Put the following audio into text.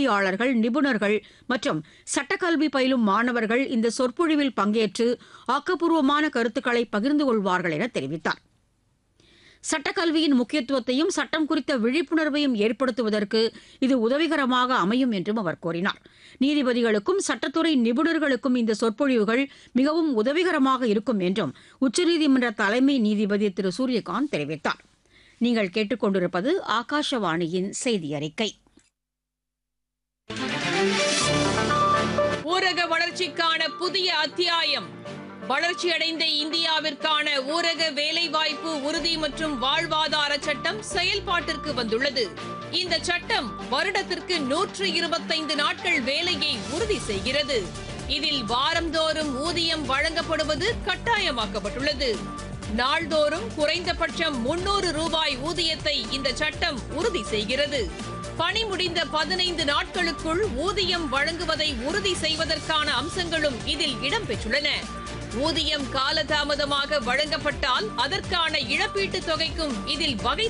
பொறியாளர்கள் நிபுணர்கள் மற்றும் சட்டக்கல்வி பயிலும் மாணவர்கள் இந்த சொற்பொழிவில் பங்கேற்று ஆக்கப்பூர்வமான கருத்துக்களை பகிர்ந்து கொள்வார்கள் என தெரிவித்தார் சட்டக்கல்வியின் முக்கியத்துவத்தையும் சட்டம் குறித்த விழிப்புணர்வையும் ஏற்படுத்துவதற்கு இது உதவிகரமாக அமையும் என்றும் அவர் கூறினார் நீதிபதிகளுக்கும் சட்டத்துறை நிபுணர்களுக்கும் இந்த சொற்பொழிவுகள் மிகவும் உதவிகரமாக இருக்கும் என்றும் உச்சநீதிமன்ற தலைமை நீதிபதி திரு சூரியகாந்த் தெரிவித்தார் நீங்கள் கேட்டுக்கொண்டிருப்பது ஆகாஷவாணியின் செய்தி அறிக்கை ஊரக வளர்ச்சிக்கான புதிய அத்தியாயம் வளர்ச்சியடைந்த இந்தியாவிற்கான ஊரக வேலைவாய்ப்பு உறுதி மற்றும் வாழ்வாதார சட்டம் செயல்பாட்டிற்கு வந்துள்ளது இந்த சட்டம் வருடத்திற்கு நூற்று இருபத்தைந்து நாட்கள் வேலையை உறுதி செய்கிறது இதில் வாரந்தோறும் ஊதியம் வழங்கப்படுவது கட்டாயமாக்கப்பட்டுள்ளது நாள்தோறும் குறைந்தபட்சம் முன்னூறு ரூபாய் ஊதியத்தை இந்த சட்டம் உறுதி செய்கிறது பணி முடிந்த பதினைந்து நாட்களுக்குள் ஊதியம் வழங்குவதை உறுதி செய்வதற்கான அம்சங்களும் இதில் இடம்பெற்றுள்ளன ஊதியம் காலதாமதமாக வழங்கப்பட்டால் அதற்கான இழப்பீட்டுத் தொகைக்கும் இதில் வகை